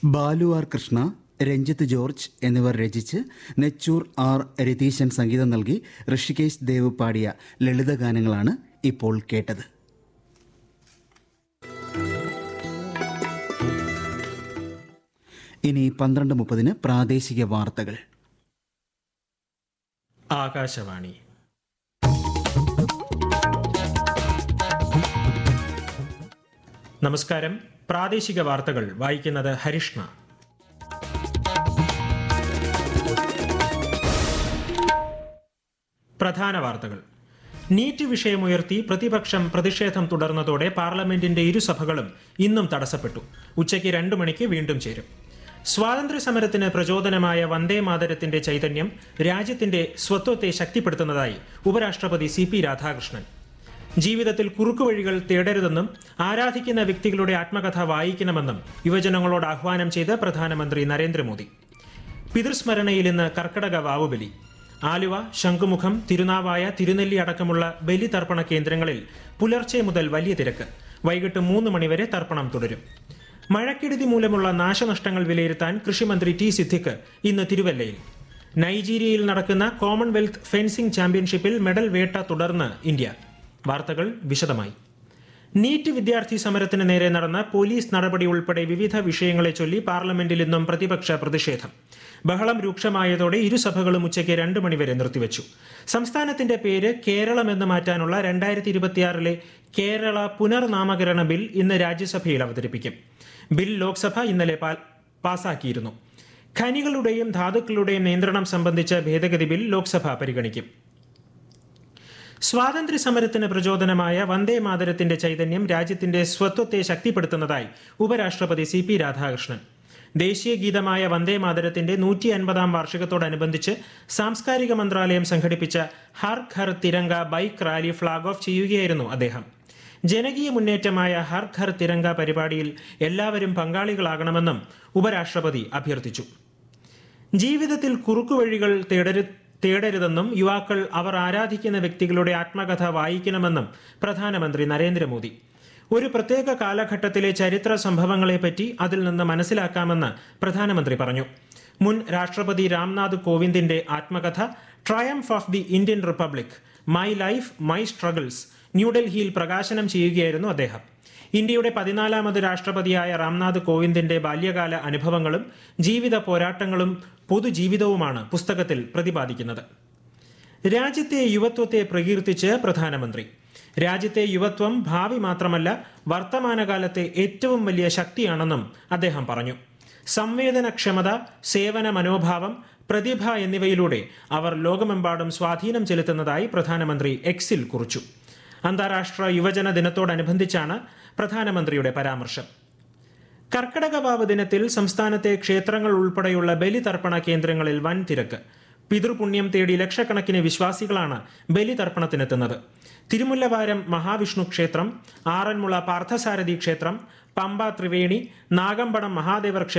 Balu R Krishna Ranjith George എന്നിവർ രചിച്ച് Nechoor R Ratheeshan സംഗീതം നൽകി ഋഷികേശ് ദേവ് പാടിയ ലളിതഗാനങ്ങളാണ് ഇപ്പോൾ കേട്ടത് ഇനി പന്ത്രണ്ട് മുപ്പതിന് പ്രാദേശിക വാർത്തകൾ ആകാശവാണി നമസ്കാരം പ്രാദേശിക വാർത്തകൾ വായിക്കുന്നത് ഹരിഷ്ണ പ്രധാന വാർത്തകൾ നീറ്റ് വിഷയമുയർത്തി പ്രതിപക്ഷം പ്രതിഷേധം തുടർന്നതോടെ പാർലമെന്റിന്റെ ഇരുസഭകളും ഇന്നും തടസ്സപ്പെട്ടു ഉച്ചയ്ക്ക് രണ്ടു മണിക്ക് വീണ്ടും ചേരും സ്വാതന്ത്ര്യ സമരത്തിന് പ്രചോദനമായ വന്ദേ മാതരത്തിന്റെ ചൈതന്യം രാജ്യത്തിന്റെ സ്വത്വത്തെ ശക്തിപ്പെടുത്തുന്നതായി ഉപരാഷ്ട്രപതി സി പി രാധാകൃഷ്ണൻ ജീവിതത്തിൽ കുറുക്കുവഴികൾ തേടരുതെന്നും ആരാധിക്കുന്ന വ്യക്തികളുടെ ആത്മകഥ വായിക്കണമെന്നും യുവജനങ്ങളോട് ആഹ്വാനം ചെയ്ത് പ്രധാനമന്ത്രി നരേന്ദ്രമോദി പിതൃസ്മരണയിൽ ഇന്ന് കർക്കടക വാവുബലി ആലുവ ശംഖുമുഖം തിരുനാവായ തിരുനെല്ലി അടക്കമുള്ള ബലി തർപ്പണ കേന്ദ്രങ്ങളിൽ പുലർച്ചെ മുതൽ വലിയ തിരക്ക് വൈകിട്ട് മൂന്ന് മണിവരെ തർപ്പണം തുടരും മഴക്കെടുതി മൂലമുള്ള നാശനഷ്ടങ്ങൾ വിലയിരുത്താൻ കൃഷിമന്ത്രി ടി സിദ്ദിഖ് ഇന്ന് തിരുവല്ലയിൽ നൈജീരിയയിൽ നടക്കുന്ന കോമൺവെൽത്ത് ഫെൻസിംഗ് ചാമ്പ്യൻഷിപ്പിൽ മെഡൽ വേട്ട തുടർന്ന് ഇന്ത്യ വാർത്തകൾ വിശദമായി നീറ്റ് വിദ്യാർത്ഥി സമരത്തിന് നേരെ നടന്ന പോലീസ് നടപടി ഉൾപ്പെടെ വിവിധ വിഷയങ്ങളെ ചൊല്ലി പാർലമെന്റിൽ ഇന്നും പ്രതിപക്ഷ പ്രതിഷേധം ബഹളം രൂക്ഷമായതോടെ ഇരുസഭകളും ഉച്ചയ്ക്ക് രണ്ട് മണിവരെ നിർത്തിവച്ചു സംസ്ഥാനത്തിന്റെ പേര് കേരളം എന്ന് മാറ്റാനുള്ള രണ്ടായിരത്തി ഇരുപത്തിയാറിലെ കേരള പുനർനാമകരണ ബിൽ ഇന്ന് രാജ്യസഭയിൽ അവതരിപ്പിക്കും ബിൽ ലോക്സഭ ഇന്നലെ പാ- പാസാക്കിയിരുന്നു ഖനികളുടെയും ധാതുക്കളുടെയും നിയന്ത്രണം സംബന്ധിച്ച ഭേദഗതി ബിൽ ലോക്സഭ പരിഗണിക്കും സ്വാതന്ത്ര്യ സമരത്തിന് പ്രചോദനമായ വന്ദേ മാതരത്തിന്റെ ചൈതന്യം രാജ്യത്തിന്റെ സ്വത്വത്തെ ശക്തിപ്പെടുത്തുന്നതായി ഉപരാഷ്ട്രപതി സി പി രാധാകൃഷ്ണൻ ദേശീയ ഗീതമായ വന്ദേ മാതരത്തിന്റെ നൂറ്റി അൻപതാം വാർഷികത്തോടനുബന്ധിച്ച് സാംസ്കാരിക മന്ത്രാലയം സംഘടിപ്പിച്ച Har Ghar Tiranga bike rally flag off ചെയ്യുകയായിരുന്നു അദ്ദേഹം ജനകീയ മുന്നേറ്റമായ ഹർ ഘർ തിരങ്ക പരിപാടിയിൽ എല്ലാവരും പങ്കാളികളാകണമെന്നും ഉപരാഷ്ട്രപതി അഭ്യർത്ഥിച്ചു ജീവിതത്തിൽ കുറുക്കുവഴികൾ തേടരു തേടരുതെന്നും യുവാക്കൾ അവർ ആരാധിക്കുന്ന വ്യക്തികളുടെ ആത്മകഥ വായിക്കണമെന്നും പ്രധാനമന്ത്രി നരേന്ദ്രമോദി ഒരു പ്രത്യേക കാലഘട്ടത്തിലെ ചരിത്ര സംഭവങ്ങളെപ്പറ്റി അതിൽ നിന്ന് മനസ്സിലാക്കാമെന്ന് പ്രധാനമന്ത്രി പറഞ്ഞു മുൻ രാഷ്ട്രപതി രാംനാഥ് കോവിന്ദിന്റെ ആത്മകഥ triumph of the Indian republic my life my struggles ന്യൂഡൽഹിയിൽ പ്രകാശനം ചെയ്യുകയായിരുന്നു അദ്ദേഹം ഇന്ത്യയുടെ പതിനാലാമത് രാഷ്ട്രപതിയായ രാംനാഥ് കോവിന്ദിന്റെ ബാല്യകാല അനുഭവങ്ങളും ജീവിത പോരാട്ടങ്ങളും പൊതുജീവിതവുമാണ് പുസ്തകത്തിൽ പ്രതിപാദിക്കുന്നത് രാജ്യത്തെ യുവത്വത്തെ പ്രകീർത്തിച്ച് പ്രധാനമന്ത്രി രാജ്യത്തെ യുവത്വം ഭാവി മാത്രമല്ല വർത്തമാനകാലത്തെ ഏറ്റവും വലിയ ശക്തിയാണെന്നും അദ്ദേഹം പറഞ്ഞു സംവേദനക്ഷമത സേവന മനോഭാവം പ്രതിഭ എന്നിവയിലൂടെ അവർ ലോകമെമ്പാടും സ്വാധീനം ചെലുത്തുന്നതായി പ്രധാനമന്ത്രി എക്സിൽ കുറിച്ചു അന്താരാഷ്ട്ര യുവജന ദിനത്തോടനുബന്ധിച്ചാണ് പ്രധാനമന്ത്രിയുടെ പരാമർശം കർക്കടകവാവ് ദിനത്തിൽ സംസ്ഥാനത്തെ ക്ഷേത്രങ്ങൾ ഉൾപ്പെടെയുള്ള ബലിതർപ്പണ കേന്ദ്രങ്ങളിൽ വൻ തിരക്ക് പിതൃപുണ്യം തേടി ലക്ഷക്കണക്കിന് വിശ്വാസികളാണ് ബലിതർപ്പണത്തിനെത്തുന്നത് തിരുമുല്ലവാരം മഹാവിഷ്ണു ക്ഷേത്രം ആറന്മുള പാർത്ഥസാരഥി ക്ഷേത്രം പമ്പ ത്രിവേണി നാഗമ്പടം മഹാദേവർ ക്ഷേത്രം